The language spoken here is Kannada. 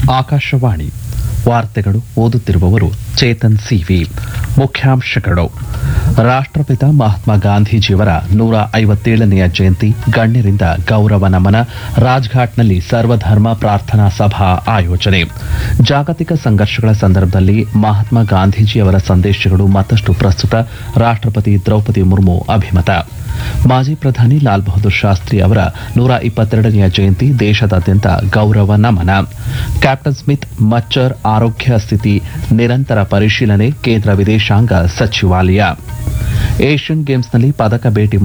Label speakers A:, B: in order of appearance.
A: ಆಕಾಶವಾಣಿ ವಾರ್ತೆಗಳು ಓದುತ್ತಿರುವವರು ಚೇತನ್ ಸಿವಿ ಮುಖ್ಯಾಂಶಗಳು ರಾಷ್ಟ್ರಪಿತ ಮಹಾತ್ಮ ಗಾಂಧೀಜಿಯವರ ನೂರ ಐವತ್ತೇಳನೆಯ ಜಯಂತಿ ಗಣ್ಯರಿಂದ ಗೌರವ ನಮನ ರಾಜ್ಘಾಟ್ನಲ್ಲಿ ಸರ್ವಧರ್ಮ ಪ್ರಾರ್ಥನಾ ಸಭಾ ಆಯೋಜನೆ ಜಾಗತಿಕ ಸಂಘರ್ಷಗಳ ಸಂದರ್ಭದಲ್ಲಿ ಮಹಾತ್ಮ ಗಾಂಧೀಜಿಯವರ ಸಂದೇಶಗಳು ಮತ್ತಷ್ಟು ಪ್ರಸ್ತುತ ರಾಷ್ಟ್ರಪತಿ ದ್ರೌಪದಿ ಮುರ್ಮು ಅಭಿಮತ ಮಾಜಿ ಪ್ರಧಾನಿ ಲಾಲ್ ಬಹದ್ದೂರ್ ಶಾಸ್ತ್ರಿ ಅವರ ನೂರ ಇಪ್ಪತ್ತೆರಡನೆಯ ಜಯಂತಿ ದೇಶದಾದ್ಯಂತ ಗೌರವ ನಮನ ಕ್ಯಾಪ್ಟನ್ ಸ್ಮಿತ್ ಮಚ್ಚರ್ ಆರೋಗ್ಯ ಸ್ಥಿತಿ ನಿರಂತರ ಪರಿಶೀಲನೆ ಕೇಂದ್ರ ವಿದೇಶಾಂಗ ಸಚಿವಾಲಯ ಏಷ್ಯನ್ ಗೇಮ್ಸ್ನಲ್ಲಿ ಪದಕ ಬೇಟಿ